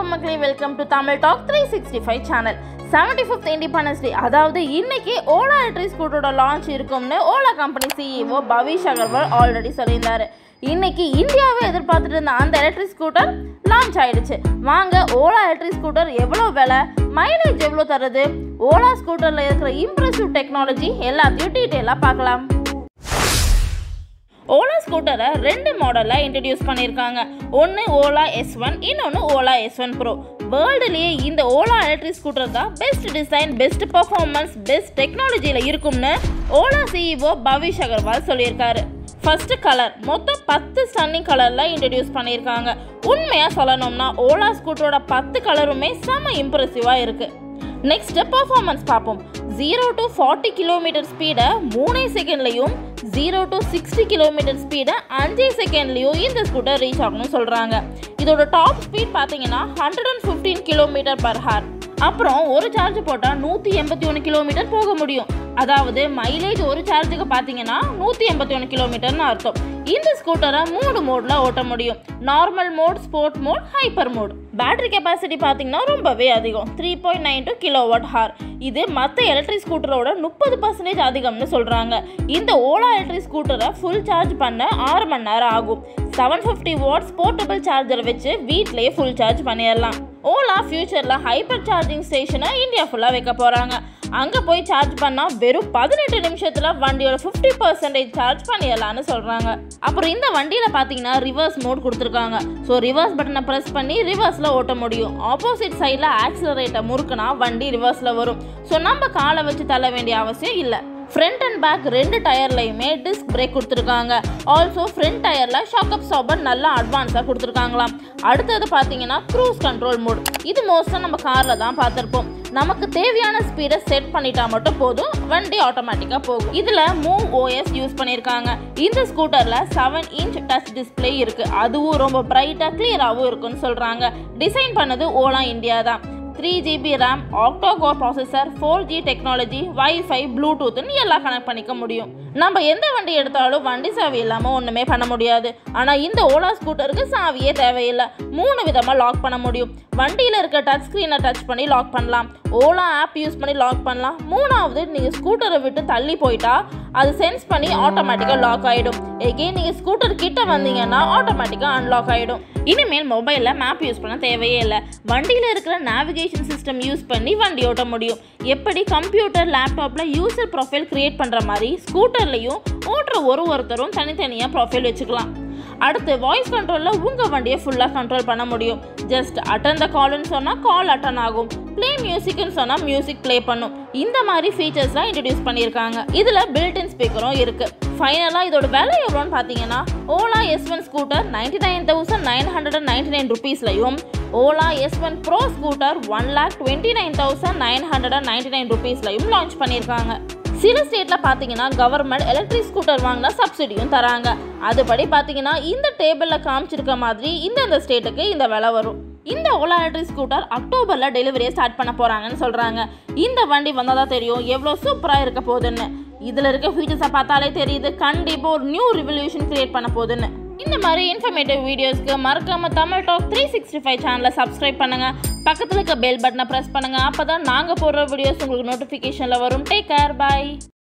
வணக்கம் மக்களே welcome to Tamil talk three sixty five channel seventy fifth Independence Day அதாவது இன்னைக்கு ஓலா எலக்ட்ரிக் ஸ்கூட்டரோட லான்ச் இருக்கும்னு Ola company CEO Bhavish Aggarwal already சொல்லியிருந்தாரு இன்னைக்கு இந்தியாவை எதிர்பார்த்துட்டு இருந்த அந்த எலக்ட்ரிக் ஸ்கூட்டர் லான்ச் ஆயிடுச்சு வாங்க ஓலா எலக்ட்ரிக் ஸ்கூட்டர் எவ்வளோ விலை மைலேஜ் எவ்வளோ தருது ஓலா ஸ்கூட்டரில் இருக்கிற இம்ப்ரெசிவ் டெக்னாலஜி எல்லாத்தையும் டீட்டெயிலாக பார்க்கலாம் ஓலா ஸ்கூட்டரை ரெண்டு மாடலில் இன்ட்ரடியூஸ் பண்ணியிருக்காங்க ஒன்று ஓலா எஸ் ஒன் இன்னொன்று ஓலா எஸ் ஒன் ப்ரோ வேர்ல்டுலேயே இந்த ஓலா எலக்ட்ரிக் ஸ்கூட்டர் தான் best design best performance best டெக்னாலஜியில் இருக்கும்னு ஓலா சிஇஓ பவிஷ் அகர்வால் சொல்லியிருக்காரு ஃபர்ஸ்ட் கலர் மொத்தம் பத்து ஸ்டன்னிங் கலரில் இன்ட்ரடியூஸ் பண்ணியிருக்காங்க உண்மையாக சொல்லணும்னா ஓலா ஸ்கூட்டரோட பத்து கலருமே செம்ம இம்ப்ரெசிவாக இருக்குது நெக்ஸ்ட் பர்ஃபார்மன்ஸ் பார்ப்போம் ஜீரோ டு ஃபார்ட்டி கிலோமீட்டர் ஸ்பீடை மூணே செகண்ட்லையும் ஜீரோ டு சிக்ஸ்டி கிலோமீட்டர் ஸ்பீடை அஞ்சே செகண்ட்லேயும் இந்த ஸ்கூட்டர் ரீச் ஆகணும்னு சொல்கிறாங்க இதோட டாப் ஸ்பீட் பார்த்தீங்கன்னா hundred and fifteen kilometre per hour அப்புறம் ஒரு சார்ஜ் போட்டால் நூற்றி எண்பத்தி ஒன்று கிலோமீட்டர் போக முடியும் அதாவது மைலேஜ் ஒரு சார்ஜுக்கு பார்த்தீங்கன்னா நூற்றி எண்பத்தி ஒன்று கிலோமீட்டர்னு அர்த்தம் இந்த ஸ்கூட்டரை மூணு மோடில் ஓட்ட முடியும் normal mode sport mode hyper mode battery capacity பார்த்தீங்கன்னா ரொம்பவே அதிகம் three point nine two kilowatt hour இது மற்ற எலக்ட்ரிக் ஸ்கூட்டரோட முப்பது பர்சன்டேஜ் அதிகம்னு சொல்கிறாங்க இந்த ஓலா எலக்ட்ரிக் ஸ்கூட்டரை ஃபுல் சார்ஜ் பண்ண ஆறு மணி நேரம் ஆகும் seven fifty watts portable charger வச்சு வீட்டிலேயே ஃபுல் சார்ஜ் பண்ணிடலாம் ஓலா ஃபியூச்சரில் ஹைப்பர் சார்ஜிங் ஸ்டேஷனை இந்தியா ஃபுல்லாக வைக்க போகிறாங்க அங்கே போய் சார்ஜ் பண்ணால் வெறும் பதினெட்டு நிமிஷத்தில் வண்டியோட ஃபிஃப்டி பர்சன்டேஜ் சார்ஜ் பண்ணிடலான்னு சொல்கிறாங்க அப்புறம் இந்த வண்டியில் பார்த்தீங்கன்னா ரிவர்ஸ் மோட் கொடுத்துருக்காங்க ஸோ ரிவர்ஸ் பட்டனை ப்ரெஸ் பண்ணி ரிவர்ஸில் ஓட்ட முடியும் ஆப்போசிட் சைடில் ஆக்சிலரேட்டை முறுக்குனா வண்டி ரிவர்ஸில் வரும் ஸோ நம்ம காலை வச்சு தள்ள வேண்டிய அவசியம் இல்லை ஃப்ரண்ட் அண்ட் பேக் ரெண்டு டயர்லையுமே டிஸ்க் பிரேக் கொடுத்துருக்காங்க ஆல்சோ ஃப்ரண்ட் டயரில் ஷாக் அப்சார்பர் நல்லா அட்வான்ஸாக கொடுத்துருக்காங்களாம் அடுத்தது பார்த்தீங்கன்னா க்ரூஸ் கண்ட்ரோல் மோட் இது மோஸ்ட்டாக நம்ம காரில் தான் பார்த்துருப்போம் நமக்கு தேவையான ஸ்பீடை செட் பண்ணிட்டா மட்டும் போதும் வண்டி ஆட்டோமேட்டிக்காக போகும் இதில் மூவ் ஓஎஸ் யூஸ் பண்ணியிருக்காங்க இந்த ஸ்கூட்டரில் செவன் இன்ச் டச் டிஸ்பிளே இருக்குது அதுவும் ரொம்ப பிரைட்டாக கிளியராகவும் இருக்குன்னு சொல்கிறாங்க டிசைன் பண்ணது ஓலா இந்தியா தான் three GB RAM octa core processor four G technology WiFi ப்ளூடூத்னு எல்லாம் கனெக்ட் பண்ணிக்க முடியும் நம்ம எந்த வண்டி எடுத்தாலும் வண்டி சாவி இல்லாமல் ஒன்றுமே பண்ண முடியாது ஆனால் இந்த ஓலா ஸ்கூட்டருக்கு சாவியே தேவையில்லை மூணு விதமாக லாக் பண்ண முடியும் வண்டியில் இருக்க டச் ஸ்க்ரீனை டச் பண்ணி லாக் பண்ணலாம் ஓலா ஆப் யூஸ் பண்ணி லாக் பண்ணலாம் மூணாவது நீங்கள் ஸ்கூட்டரை விட்டு தள்ளி போயிட்டா அது சென்ஸ் பண்ணி ஆட்டோமேட்டிக்காக லாக் ஆகிடும் எகெயின் நீங்கள் ஸ்கூட்டர் கிட்ட வந்தீங்கன்னா ஆட்டோமேட்டிக்காக அன்லாக் ஆகிடும் இனிமேல் மொபைலில் மேப் யூஸ் பண்ண தேவையே இல்லை வண்டியில் இருக்கிற நேவிகேஷன் சிஸ்டம் யூஸ் பண்ணி வண்டி ஓட்ட முடியும் எப்படி கம்ப்யூட்டர் லேப்டாப்பில் யூசர் ப்ரொஃபைல் க்ரியேட் பண்ணுற மாதிரி ஸ்கூட்டர்லேயும் ஓட்டுற ஒரு ஒருத்தரும் தனித்தனியாக ப்ரொஃபைல் வச்சுக்கலாம் அடுத்து வாய்ஸ் கண்ட்ரோலில் உங்கள் வண்டியை ஃபுல்லாக கண்ட்ரோல் பண்ண முடியும் ஜஸ்ட் அட்டன் த கால்னு சொன்னால் கால் அட்டன் ஆகும் ப்ளே மியூசிக்னு சொன்னால் மியூசிக் ப்ளே பண்ணும் இந்த மாதிரி ஃபீச்சர்ஸ்லாம் இன்ட்ரடியூஸ் பண்ணியிருக்காங்க இதில் பில்டின் ஸ்பீக்கரும் இருக்குது ஃபைனலாக இதோட விலை எவ்வளோன்னு பார்த்தீங்கன்னா Ola S one scooter ninety nine thousand nine hundred and ninety nine ருபீஸ்லையும் Ola S one pro scooter one lakh twenty nine thousand nine hundred and ninety nine ருபீஸ்லையும் லான்ச் பண்ணியிருக்காங்க சில ஸ்டேட்டில் பார்த்தீங்கன்னா கவர்மெண்ட் எலக்ட்ரிக் ஸ்கூட்டர் வாங்கினா சப்சிடியும் தராங்க அதுபடி பார்த்தீங்கன்னா இந்த டேபிளில் காமிச்சிருக்க மாதிரி இந்தந்த ஸ்டேட்டுக்கு இந்த விலை வரும் இந்த ஓலா எலக்ட்ரிக் ஸ்கூட்டர் அக்டோபரில் டெலிவரியை ஸ்டார்ட் பண்ண போகிறாங்கன்னு சொல்கிறாங்க இந்த வண்டி வந்தால் தான் தெரியும் எவ்வளோ சூப்பராக இருக்க போகுதுன்னு இதில் இருக்க ஃபீச்சர்ஸை பார்த்தாலே தெரியுது கண்டிப்பாக ஒரு நியூ ரிவல்யூஷன் கிரியேட் பண்ண போகுதுன்னு இந்த மாதிரி இன்ஃபர்மேட்டிவ் வீடியோஸ்க்கு மறக்காம Tamil talk three sixty five சேனலை சப்ஸ்கிரைப் பண்ணுங்க பக்கத்தில் இருக்க பெல் பட்டனை ப்ரெஸ் பண்ணுங்க அப்போ தான் நாங்கள் போடுற வீடியோஸ் உங்களுக்கு நோட்டிஃபிகேஷனில் வரும் டேக் கேர் பாய்